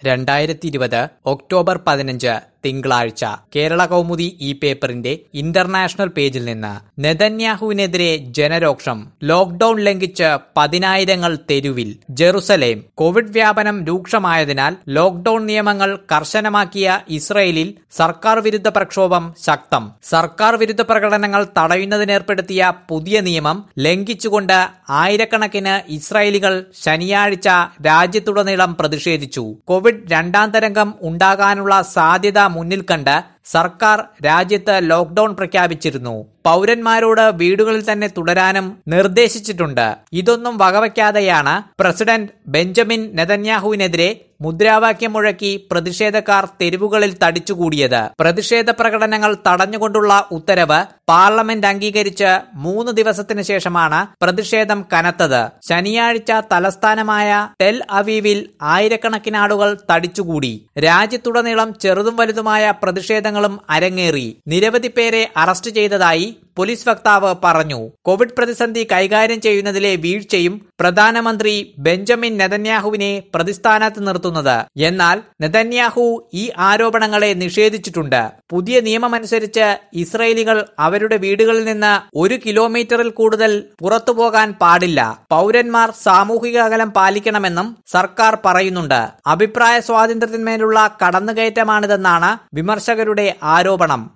രണ്ടായിരത്തി ഇരുപത് ഒക്ടോബർ പതിനഞ്ച് തിങ്കളാഴ്ച കേരള കൗമുദി ഈ പേപ്പറിന്റെ ഇന്റർനാഷണൽ പേജിൽ നിന്ന് നെതന്യാഹുവിനെതിരെ ജനരോക്ഷം ലോക്ഡൌൺ ലംഘിച്ച് പതിനായിരങ്ങൾ തെരുവിൽ ജെറുസലേം കോവിഡ് വ്യാപനം രൂക്ഷമായതിനാൽ ലോക്ഡൌൺ നിയമങ്ങൾ കർശനമാക്കിയ ഇസ്രയേലിൽ സർക്കാർ വിരുദ്ധ പ്രക്ഷോഭം ശക്തം സർക്കാർ വിരുദ്ധ പ്രകടനങ്ങൾ തടയുന്നതിനേർപ്പെടുത്തിയ പുതിയ നിയമം ലംഘിച്ചുകൊണ്ട് ആയിരക്കണക്കിന് ഇസ്രായേലികൾ ശനിയാഴ്ച രാജ്യത്തുടനീളം പ്രതിഷേധിച്ചു കോവിഡ് രണ്ടാം തരംഗം ഉണ്ടാകാനുള്ള സാധ്യത മുന്നിൽ കണ്ട് സർക്കാർ രാജ്യത്ത് ലോക്ഡൌൺ പ്രഖ്യാപിച്ചിരുന്നു പൗരന്മാരോട് വീടുകളിൽ തന്നെ തുടരാനും നിർദ്ദേശിച്ചിട്ടുണ്ട് ഇതൊന്നും വകവയ്ക്കാതെയാണ് പ്രസിഡന്റ് ബെഞ്ചമിൻ നെതന്യാഹുവിനെതിരെ മുദ്രാവാക്യം മുഴക്കി പ്രതിഷേധക്കാർ തെരുവുകളിൽ തടിച്ചുകൂടിയത് പ്രതിഷേധ പ്രകടനങ്ങൾ തടഞ്ഞുകൊണ്ടുള്ള ഉത്തരവ് പാർലമെന്റ് അംഗീകരിച്ച് മൂന്ന് ദിവസത്തിന് ശേഷമാണ് പ്രതിഷേധം കനത്തത് ശനിയാഴ്ച തലസ്ഥാനമായ ടെൽ അവീവിൽ ആയിരക്കണക്കിന് ആളുകൾ തടിച്ചുകൂടി രാജ്യത്തുടനീളം ചെറുതും വലുതുമായ പ്രതിഷേധങ്ങളും അരങ്ങേറി നിരവധി പേരെ അറസ്റ്റ് ചെയ്തതായി പോലീസ് വക്താവ് പറഞ്ഞു കോവിഡ് പ്രതിസന്ധി കൈകാര്യം ചെയ്യുന്നതിലെ വീഴ്ചയും പ്രധാനമന്ത്രി ബെഞ്ചമിൻ നെതന്യാഹുവിനെ പ്രതിസ്ഥാനത്ത് നിർത്തുന്നത് എന്നാൽ നെതന്യാഹു ഈ ആരോപണങ്ങളെ നിഷേധിച്ചിട്ടുണ്ട് പുതിയ നിയമമനുസരിച്ച് ഇസ്രയേലികൾ അവരുടെ വീടുകളിൽ നിന്ന് ഒരു കിലോമീറ്ററിൽ കൂടുതൽ പുറത്തു പോകാൻ പാടില്ല പൗരന്മാർ സാമൂഹിക അകലം പാലിക്കണമെന്നും സർക്കാർ പറയുന്നുണ്ട് അഭിപ്രായ സ്വാതന്ത്ര്യത്തിന്മേലുള്ള കടന്നുകയറ്റമാണിതെന്നാണ് വിമർശകരുടെ ആരോപണം